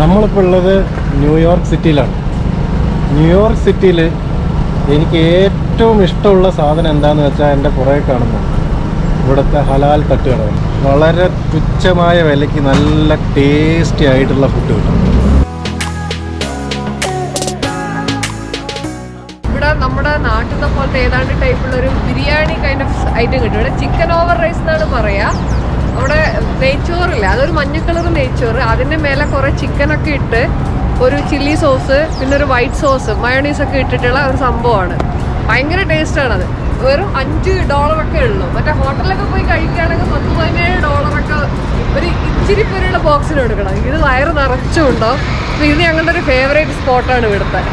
നമ്മളിപ്പോൾ ഉള്ളത് New York സിറ്റിയിലാണ് New York സിറ്റിയിൽ എനിക്ക് ഏറ്റവും ഇഷ്ടമുള്ള സാധനം എന്താണെന്ന് വെച്ചാൽ എൻ്റെ പുറകെ കാണുന്നു ഇവിടുത്തെ ഹലാൽ തട്ടുകടകൾ വളരെ തുച്ഛമായ വിലയ്ക്ക് നല്ല ടേസ്റ്റി ആയിട്ടുള്ള ഫുഡ് കിട്ടും ഇവിടെ നമ്മുടെ നാട്ടിലത്തെ പോലത്തെ ഏതാണ്ട് ടൈപ്പുള്ള ഒരു ബിരിയാണി കൈൻഡ് ഓഫ് ഐറ്റം കിട്ടും ഇവിടെ ചിക്കൻ ഓവർ റൈസ് എന്നാണ് പറയാ അവിടെ നെയ്ച്ചോറില്ല അതൊരു മഞ്ഞ കളർ നെയ്ച്ചോറ് അതിന്റെ മേലെ കുറെ ചിക്കനൊക്കെ ഇട്ട് ഒരു ചില്ലി സോസ് പിന്നെ ഒരു വൈറ്റ് സോസ് മയോണീസ് ഒക്കെ ഇട്ടിട്ടുള്ള ഒരു സംഭവമാണ് ഭയങ്കര ടേസ്റ്റാണ് അത് വെറും അഞ്ച് ഡോളറൊക്കെ ഉള്ളൂ മറ്റേ ഹോട്ടലിലൊക്കെ പോയി കഴിക്കുകയാണെങ്കിൽ പത്ത് പതിനേഴ് ഡോളറൊക്കെ ഒരു ഇച്ചിരി പേരുടെ ബോക്സിന് എടുക്കണം ഇത് വയറ് നിറച്ചും ഉണ്ടാവും അപ്പൊ ഇത് ഞങ്ങളുടെ ഒരു ഫേവറേറ്റ് സ്പോട്ടാണ് ഇവിടുത്തെ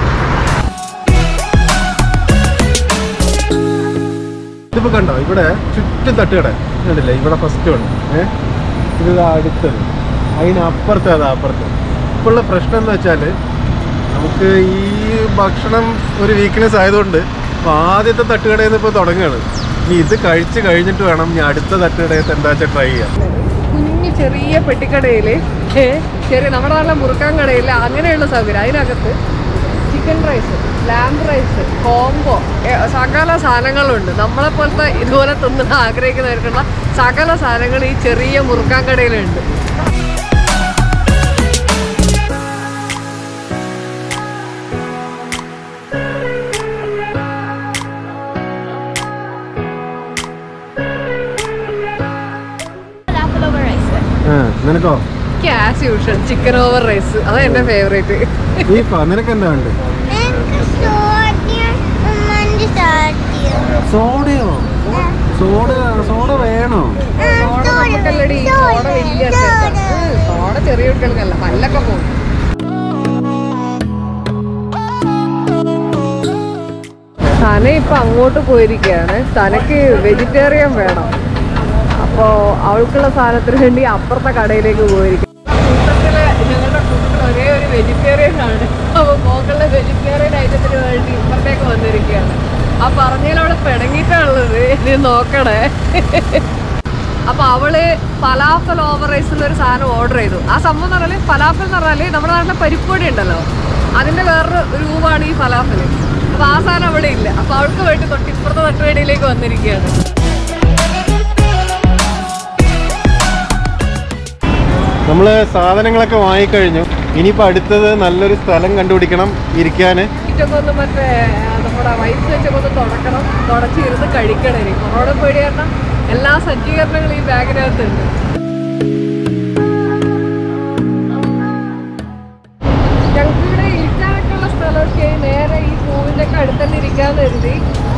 ഇതിപ്പോൾ കണ്ടോ ഇവിടെ ചുറ്റും തട്ടുകട കണ്ടില്ലേ ഇവിടെ ഫസ്റ്റ് ഉണ്ട് ഏഹ് ഇത് ദാ അടുത്തത് അതിനപ്പുറത്ത് അത് അപ്പുറത്ത് ഇപ്പോൾ ഉള്ള പ്രശ്നം എന്ന് വെച്ചാൽ നമുക്ക് ഈ ഭക്ഷണം ഒരു വീക്ക്നെസ് ആയതുകൊണ്ട് ഇപ്പോൾ ആദ്യത്തെ തട്ടുകടയിൽ നിന്ന് ഇപ്പോൾ തുടങ്ങുകയാണ് ഇനി ഇത് കഴിച്ച് കഴിഞ്ഞിട്ട് വേണം ഞാൻ അടുത്ത തട്ടുകടയത്ത് എന്താ വെച്ചാൽ ട്രൈ ചെയ്യാം കുഞ്ഞു ചെറിയ പെട്ടിക്കടയിൽ ചെറിയ നമ്മുടെ നല്ല മുറുക്കാൻ കടയിൽ അങ്ങനെയുള്ള സൗകര്യം അതിനകത്ത് chicken rice lamb rice combo സകല സാധനങ്ങളുണ്ട് നമ്മളെ പോലത്തെ ഇതുപോലെ തിന്നാൻ ആഗ്രഹിക്കുന്നവർക്കുള്ള സകല സാധനങ്ങൾ ഈ ചെറിയ മുറുക്കാൻ കടയിലുണ്ട് Falafel over rice. ആ നിനക്കോ എനിക്ക് as usual chicken over rice അതാണ് എൻ്റെ ഫേവറേറ്റ് ബീഫാ നിനക്ക് എന്താ ഉണ്ട് എനിക്ക് സോഡ ഉമ്മന്റെ സോഡയോ സോഡ സോഡ വേണോ സോഡ നമുക്കല്ലടി സോഡ വലിയ സോഡ ചെറിയ കുട്ടികൾക്കല്ല പല്ലൊക്കെ പോകും സന ഇപ്പൊ അങ്ങോട്ട് പോയിരിക്കുകയാണ് സനക്ക് വെജിറ്റേറിയൻ വേണം അപ്പോ അവൾക്കുള്ള സാധനത്തിന് വേണ്ടി അപ്പുറത്തെ കടയിലേക്ക് പോയിരിക്കും കൂട്ടത്തില് ഞങ്ങളുടെ കൂട്ടത്തിൽ ഒരേ ഒരു വെജിറ്റേറിയൻ ആണ് അപ്പൊ മോക്കളുടെ വെജിറ്റേറിയൻ ഐറ്റത്തിന് വേണ്ടി ഇപ്പുറത്തേക്ക് വന്നിരിക്കുകയാണ് ആ പറഞ്ഞതിൽ അവിടെ പിണങ്ങിയിട്ടുള്ളത് ഇനി നോക്കണേ അപ്പൊ അവള് ഫലാഫൽ ഓവർ റൈസ് എന്നൊരു സാധനം ഓർഡർ ചെയ്തു ആ സംഭവം എന്ന് പറഞ്ഞാല് ഫലാഫൽ എന്ന് പറഞ്ഞാല് നമ്മുടെ നാട്ടിലെ പരിപ്പൊടി ഉണ്ടല്ലോ അതിന്റെ വേറൊരു രൂപമാണ് ഈ ഫലാഫൽ അപ്പൊ ആ സാധനം അവിടെ ഇല്ല അപ്പൊ അവൾക്ക് വേണ്ടി തൊട്ടിപ്പുറത്തെ തട്ടുകടയിലേക്ക് വന്നിരിക്കുകയാണ് നമ്മൾ സാധനങ്ങളൊക്കെ വാങ്ങിക്കഴിഞ്ഞു ഇനിയിപ്പോൾ അടുത്തത് നല്ലൊരു സ്ഥലം കണ്ടുപിടിക്കണം ഇരിക്കാൻ ഇതൊക്കെ ഒന്ന് മറ്റേ ആ, നമ്മുടെ വൈറ്റ് വെച്ചൊക്കെ ഒന്ന് തുടക്കണം തുടച്ചിരുന്ന് കഴിക്കണം ഇനി കൊറോണ പേടി കാരണം എല്ലാ സജ്ജീകരണങ്ങളും ഈ ബാഗിനകത്തുണ്ട് ഞങ്ങൾക്ക് ഇവിടെ ഇരിക്കാനൊക്കെ ഉള്ള സ്ഥലമൊക്കെ നേരെ ഈ പൂവിന്റെ ഒക്കെ അടുത്തന്നെ ഇരിക്കാന്ന് കരുതി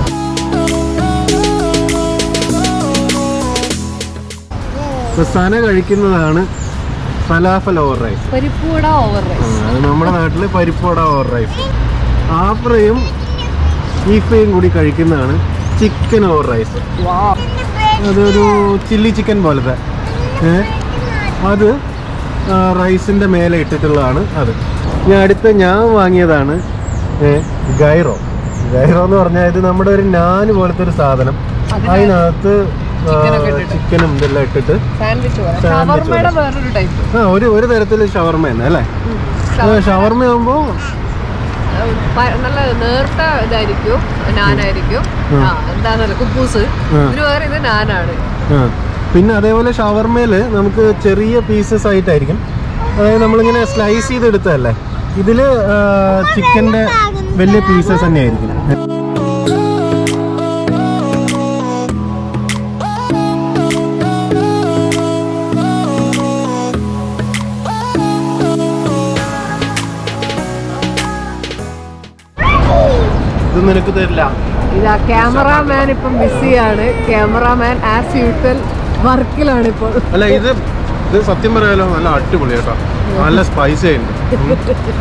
ഇപ്പോൾ സന കഴിക്കുന്നതാണ് ഫലാഫൽ ഓവർ റൈസ് പരിപ്പൂട ഓവർ റൈസ് അത് നമ്മുടെ നാട്ടിൽ പരിപ്പോട ഓവർ റൈസ് ആഫ്രയും ഈഫയും കൂടി കഴിക്കുന്നതാണ് ചിക്കൻ ഓവർ റൈസ് വാ അതൊരു ചില്ലി ചിക്കൻ പോലത്തെ ഏ അത് റൈസിൻ്റെ മേലെ ഇട്ടിട്ടുള്ളതാണ് അത് ഞാൻ അടുത്ത ഞാൻ വാങ്ങിയതാണ് ഏ, ഗൈറോ ഗൈറോ എന്ന് പറഞ്ഞാൽ ഇത് നമ്മുടെ ഒരു നാന് പോലത്തെ ഒരു സാധനം അതിനകത്ത് ചിക്കനൊക്കെ ഇട്ടിട്ട്. ചിക്കനും ഇതെല്ലാം ഇട്ടിട്ട് സാൻഡ്വിച്ച് പോലെ Sandwich ഷവർമ്മയുടെ വേറൊരു ടൈപ്പ് ആ ഒരു ഒരു തരത്തിൽ ഷവർമ തന്നെ അല്ലേ ഷവർമ ആകുമ്പോൾ നല്ല നേർത്ത ഇതായിരിക്കും നാനായിരിക്കും ഉം. ആ എന്താന്നല്ല കുബൂസ് ഉം. ഇതിന് വേറെ ഇത് നാനാണ് ആ പിന്നെ അതേപോലെ ഷവർമയിൽ നമുക്ക് ചെറിയ പീസസ് ആയിട്ടായിരിക്കും അതായത് നമ്മളിങ്ങനെ സ്ലൈസ് ചെയ്തെടുത്തതല്ലേ ഇതിൽ ചിക്കൻ്റെ വലിയ പീസസ് തന്നെയായിരിക്കും ഇത് നിനക്ക് തരില്ല ഇതാ ക്യാമറാമാൻ ഇപ്പം ബിസിയാണ് ക്യാമറാമാൻ ആസ് യൂഷ്വൽ വർക്കിലാണ് ഇപ്പോൾ അല്ല ഇത് ഇത് സത്യം പറയാലോ നല്ല അടിപൊളി കേട്ടോ നല്ല സ്പൈസി ഉണ്ട് ഉം.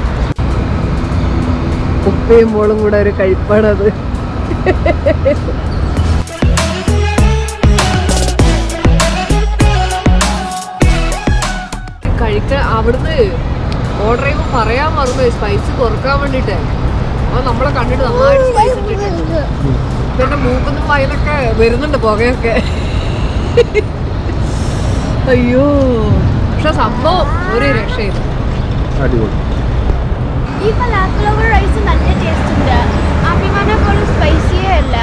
ഉപ്പയും മോളും കൂടെ ഒരു കഴിപ്പാണത് കഴിക്കാൻ അവിടുന്ന് ഓർഡർ ചെയ്യുമ്പോൾ പറയാൻ മറന്നു സ്പൈസ് കുറക്കാൻ വേണ്ടിട്ട് അപ്പൊ നമ്മളെ കണ്ടിട്ട് നന്നായിട്ട് സ്പൈസ് ഇട്ടിട്ടുണ്ട് പിന്നെ മൂക്കുന്ന വയലൊക്കെ വരുന്നുണ്ട് പുകയൊക്കെ അയ്യോ പക്ഷെ സംഭവം ഒരു രക്ഷയില്ല അടിപൊളി ഈ ഫലാഫ്ലവർ റൈസ് നല്ല ടേസ്റ്റ് ഉണ്ട് അഭിമാനെ പോലെ സ്പൈസിയേ അല്ല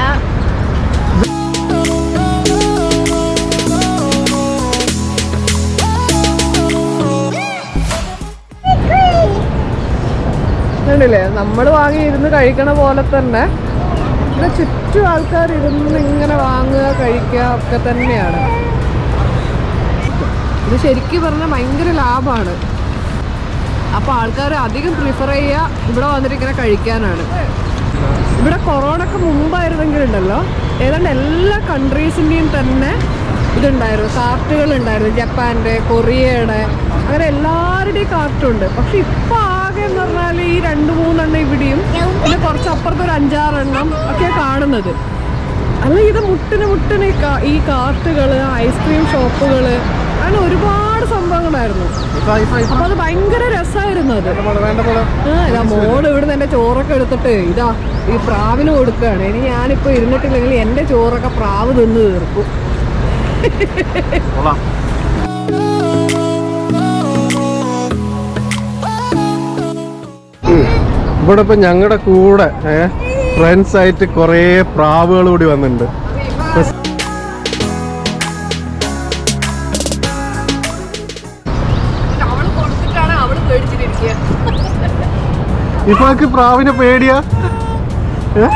കണ്ടില്ലേ നമ്മൾ വാങ്ങി ഇരുന്ന് കഴിക്കണ പോലെ തന്നെ ഇവിടെ ചുറ്റും ആൾക്കാർ ഇരുന്ന് ഇങ്ങനെ വാങ്ങുക കഴിക്കുക ഒക്കെ തന്നെയാണ് ഇത് ശരിക്കും പറഞ്ഞാൽ ഭയങ്കര ലാഭമാണ് അപ്പോൾ ആൾക്കാർ അധികം പ്രിഫർ ചെയ്യുക ഇവിടെ വന്നിട്ട് ഇങ്ങനെ കഴിക്കാനാണ് ഇവിടെ കൊറോണക്ക് മുമ്പായിരുന്നെങ്കിലുണ്ടല്ലോ ഏതാണ്ട് എല്ലാ കൺട്രീസിൻ്റെയും തന്നെ ഇതുണ്ടായിരുന്നു കാർട്ടുകൾ ഉണ്ടായിരുന്നു ജപ്പാൻ്റെ കൊറിയയുടെ അങ്ങനെ എല്ലാവരുടെയും കാർട്ടുണ്ട് പക്ഷെ ഇപ്പൊ ആകെ എന്ന് പറഞ്ഞാൽ ഈ രണ്ട് മൂന്നെണ്ണം ഇവിടെയും പിന്നെ കുറച്ച് അപ്പുറത്ത് ഒരു അഞ്ചാറെണ്ണം ഒക്കെ കാണുന്നത് അല്ല ഇത് മുട്ടിന് മുട്ടിന് ഈ കാ- ഈ കാർട്ടുകൾ ഐസ്ക്രീം ഷോപ്പുകൾ അങ്ങനെ ഒരുപാട് സംഭവങ്ങളായിരുന്നു ഇപ്പൊ ഇപ്പൊ ഇപ്പൊ അപ്പൊ അത് ഭയങ്കര രസമായിരുന്നു അത് വേണ്ട മോളെ, വേണ്ട മോളെ. ആ, ഇതാ മോള് ഇവിടുന്ന് എന്റെ ചോറൊക്കെ എടുത്തിട്ട് ഇതാ ഈ പ്രാവിന് കൊടുക്കുകയാണ് ഇനി ഞാനിപ്പോ ഇരുന്നിട്ടില്ലെങ്കിൽ എന്റെ ചോറൊക്കെ പ്രാവ് തിന്ന് തീർക്കും കൊള്ളാം ഇവിടെ ഇപ്പൊ ഞങ്ങളുടെ കൂടെ ഫ്രണ്ട്സ് ആയിട്ട് കുറേ പ്രാവുകൾ കൂടി വന്നിട്ടുണ്ട് അവള് കൊടുത്തിട്ടാണ് അവള് പേടിച്ചിട്ടിരിക്കുക ഇപ്പൊക്ക് പ്രാവിനെ പേടിയാ ഏ?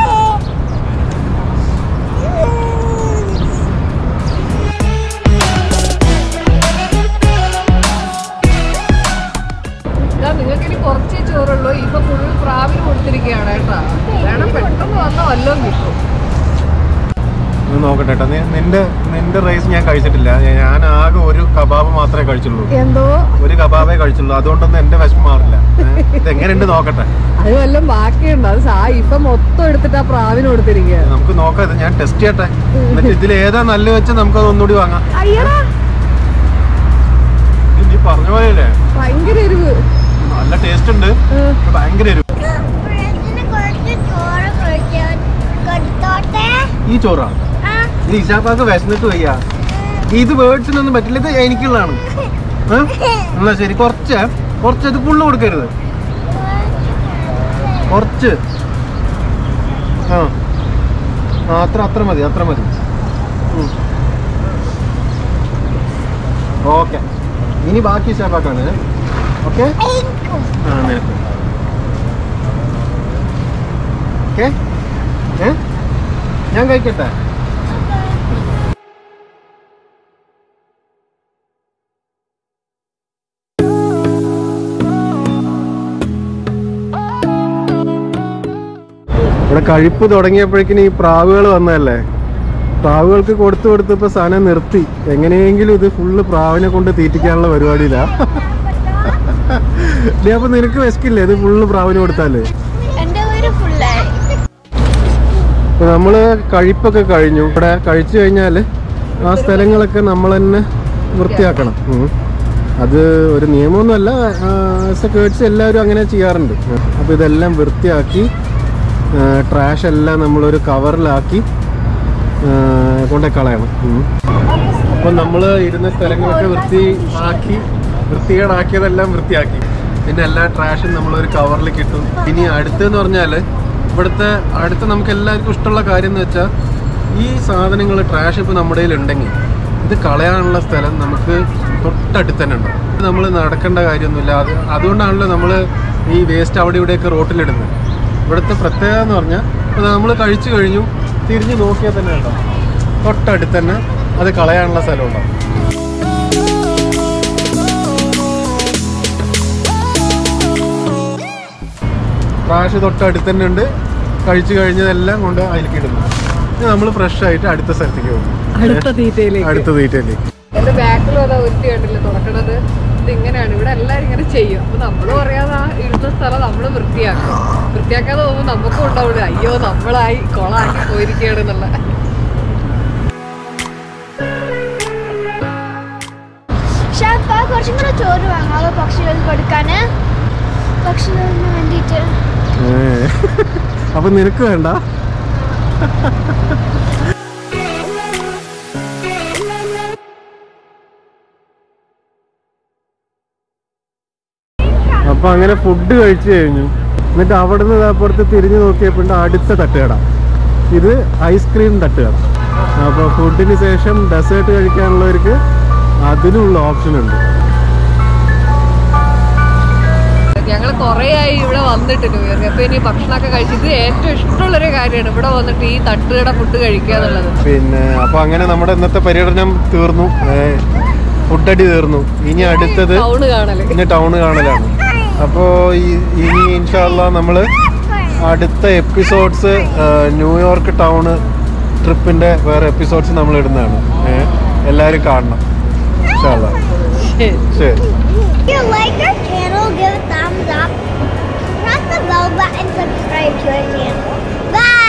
ഇതാ നിങ്ങൾക്ക് ഇനി കുറച്ചേ ചോറുള്ളൂ ഇപ്പൊ ഫുൾ പ്രാവിന് കൊടുത്തിരിക്കുകയാണ് കേട്ടാ വേണം പെട്ടെന്ന് വന്ന വല്ലതും കിട്ടും ഒന്ന് നോക്കട്ടെ കേട്ടോ നീ- നിന്റെ നിന്റെ റൈസ് ഞാൻ കഴിച്ചിട്ടില്ല ഞാൻ ആകെ ഒരു കബാബ് മാത്രമേ കഴിച്ചുള്ളൂ എന്തോ ഒരു കബാബേ കഴിച്ചുള്ളൂ അതുകൊണ്ടൊന്നും എന്റെ വിഷമം മാറില്ല ഏ? ഇതെങ്ങനെയുണ്ട് നോക്കട്ടെ അത് വല്ലതും ബാക്കിയുണ്ട് അത് സാ ഇപ്പൊ മൊത്തം എടുത്തിട്ട് ആ പ്രാവിന് കൊടുത്തിരിക്കുക നമുക്ക് നോക്കാം ഇത് ഞാൻ ടെസ്റ്റ് ചെയ്യട്ടെ എന്നിട്ട് ഇതിൽ ഏതാ നല്ല വെച്ച് നമുക്ക് അത് ഒന്നുകൂടി വാങ്ങാം അയ്യടാ ഇത് നീ പറഞ്ഞ പോലെയല്ലേ ഭയങ്കര എരിവ് നല്ല ടേസ്റ്റ് ഉണ്ട് ഉം. ഭയങ്കര എരിവ് ഫ്രണ്ട്സിന് കുറച്ച് ചോറ് കൊടുത്തോ- കൊടുത്തോട്ടെ ഈ ചോറാ ആ ഇത് ഇഷാപ്പാക്ക് വിശന്നിട്ട് വയ്യ ഇത് വേർഡ്സിനൊന്നും പറ്റില്ല ഇത് എനിക്കുള്ളതാണ് ഏ? എന്നാ ശരി കുറച്ച് കുറച്ച് ഇത് ഫുള്ള് കൊടുക്കരുത് കുറച്ച് ആ ആ അത്ര അത്ര മതി അത്ര മതി ഓക്കെ ഇനി ബാക്കി ഇഷാപ്പാക്കാണ് ഓക്കെ എനിക്കും ആ നേരത്തെ ഓക്കെ ഏ ഞാൻ കഴിക്കട്ടെ ഇവിടെ കഴിപ്പ് തുടങ്ങിയപ്പോഴേക്കിന് ഈ പ്രാവുകൾ വന്നതല്ലേ പ്രാവുകൾക്ക് കൊടുത്തു കൊടുത്ത് ഇപ്പൊ സാധനം നിർത്തി എങ്ങനെയെങ്കിലും ഇത് ഫുള്ള് പ്രാവിനെ കൊണ്ട് തീറ്റിക്കാനുള്ള പരിപാടിയിലാ ഡേ അപ്പൊ നിനക്ക് വിശക്കില്ലേ ഇത് ഫുള്ള് പ്രാവിന് കൊടുത്താല് എന്റെ ഒരു ഫുള്ളായി ഇപ്പൊ നമ്മള് കഴിപ്പൊക്കെ കഴിഞ്ഞു ഇവിടെ കഴിച്ചു കഴിഞ്ഞാല് ആ സ്ഥലങ്ങളൊക്കെ നമ്മൾ തന്നെ വൃത്തിയാക്കണം ഉം. അത് ഒരു നിയമമൊന്നുമല്ല കേട്സ് എല്ലാവരും അങ്ങനെ ചെയ്യാറുണ്ട് അപ്പോൾ ഇതെല്ലാം വൃത്തിയാക്കി ട്രാഷ് എല്ലാം നമ്മളൊരു കവറിലാക്കി കൊണ്ടേ കളയണം ഉം. അപ്പോൾ നമ്മൾ ഇരുന്ന സ്ഥലങ്ങളൊക്കെ വൃത്തി ആക്കി വൃത്തികേടാക്കിയതെല്ലാം വൃത്തിയാക്കി പിന്നെ എല്ലാ ട്രാഷും നമ്മളൊരു കവറിൽ കിട്ടും ഇനി അടുത്തെന്ന് പറഞ്ഞാൽ ഇവിടുത്തെ അടുത്ത നമുക്ക് എല്ലാവർക്കും ഇഷ്ടമുള്ള കാര്യം എന്ന് വെച്ചാൽ ഈ സാധനങ്ങൾ ട്രാഷ് ഇപ്പോൾ നമ്മുടെ കയ്യിൽ ഉണ്ടെങ്കിൽ ഇത് കളയാനുള്ള സ്ഥലം നമുക്ക് തൊട്ടടുത്ത് തന്നെ ഉണ്ടാവും നമ്മൾ നടക്കേണ്ട കാര്യമൊന്നുമില്ല അത് അതുകൊണ്ടാണല്ലോ നമ്മൾ ഈ വേസ്റ്റ് അവിടെ ഇവിടെയൊക്കെ റോട്ടിലിടുന്നത് ഇവിടുത്തെ പ്രത്യേകത എന്ന് പറഞ്ഞാൽ നമ്മൾ കഴിച്ചു കഴിഞ്ഞു തിരിഞ്ഞ് നോക്കിയാൽ തന്നെ ഉണ്ടാവും തൊട്ടടുത്ത് തന്നെ അത് കളയാനുള്ള സ്ഥലം ഉണ്ടാവും പ്രാഷ് തൊട്ടടുത്ത് തന്നെ ഉണ്ട് കഴിച്ചു കഴിഞ്ഞതെല്ലാം കൊണ്ട് അതിലേക്ക് ഇടുന്നു ഇനി നമ്മൾ ഫ്രഷ് ആയിട്ട് അടുത്ത സ്ഥലത്തേക്ക് പോകും അടുത്ത തീറ്റയിലേക്ക് അടുത്ത തീറ്റയിലേക്ക് എന്റെ ബാക്കിലും അതാ ഒരുത്തി കണ്ടില്ല തുറക്കണത് ഇത് ഇങ്ങനെയാണ് ഇവിടെ എല്ലാരും ഇങ്ങനെ ചെയ്യും അപ്പൊ നമ്മള് പറയാതെ ആ ഇടുന്ന സ്ഥലം നമ്മള് വൃത്തിയാക്കും വൃത്തിയാക്കാതെ പോകുമ്പോ നമുക്കും ഉണ്ടാവില്ല അയ്യോ നമ്മളായി കൊളാക്കി പോയിരിക്കുകയാണ് എന്നുള്ള ഷാപ്പ കുറച്ചും കൂടെ ചോറ് വാങ്ങാവോ പക്ഷികൾക്ക് കൊടുക്കാന് പക്ഷികൾക്ക് വേണ്ടിയിട്ട് ഏ. അപ്പൊ നിനക്ക് വേണ്ട അപ്പൊ അങ്ങനെ ഫുഡ് കഴിച്ചു കഴിഞ്ഞു എന്നിട്ട് അവിടെ നിന്ന് അപ്പുറത്ത് തിരിഞ്ഞു നോക്കിയപ്പോൾ അടുത്ത തട്ടുകട ഇത് ഐസ്ക്രീം തട്ടുകട അപ്പോൾ ഫുഡിന് ശേഷം ഡെസേർട്ട് കഴിക്കാനുള്ളവർക്ക് അതിനുള്ള ഓപ്ഷൻ ഉണ്ട് ഞങ്ങൾ കുറേ ആയി ഇവിടെ വന്നിട്ട് ന്യൂ ഇയർ അപ്പൊ ഇനി ഭക്ഷണമൊക്കെ കഴിച്ചത് ഏറ്റവും ഇഷ്ടമുള്ളൊരു കാര്യമാണ് ഇവിടെ വന്നിട്ട് ഈ തട്ടുകട ഫുഡ് കഴിക്കുക എന്നുള്ളത് പിന്നെ അപ്പൊ അങ്ങനെ നമ്മുടെ ഇന്നത്തെ പര്യടനം തീർന്നു ഫുഡടി തീർന്നു ഇനി അടുത്തത് ടൗണ് കാണല് ഇനി ടൗൺ കാണലാണ് അപ്പോ ഈ- ഇനി ഇൻഷാല്ല നമ്മള് അടുത്ത എപ്പിസോഡ്സ് ന്യൂയോർക്ക് ടൗണ് ട്രിപ്പിന്റെ വേറെ എപ്പിസോഡ്സ് നമ്മൾ ഇടുന്നതാണ് ഏഹ് എല്ലാരും കാണണം ഇൻഷാല്ല ശരി If you like our channel, give a thumbs up. Press the bell button, subscribe to our channel. Bye!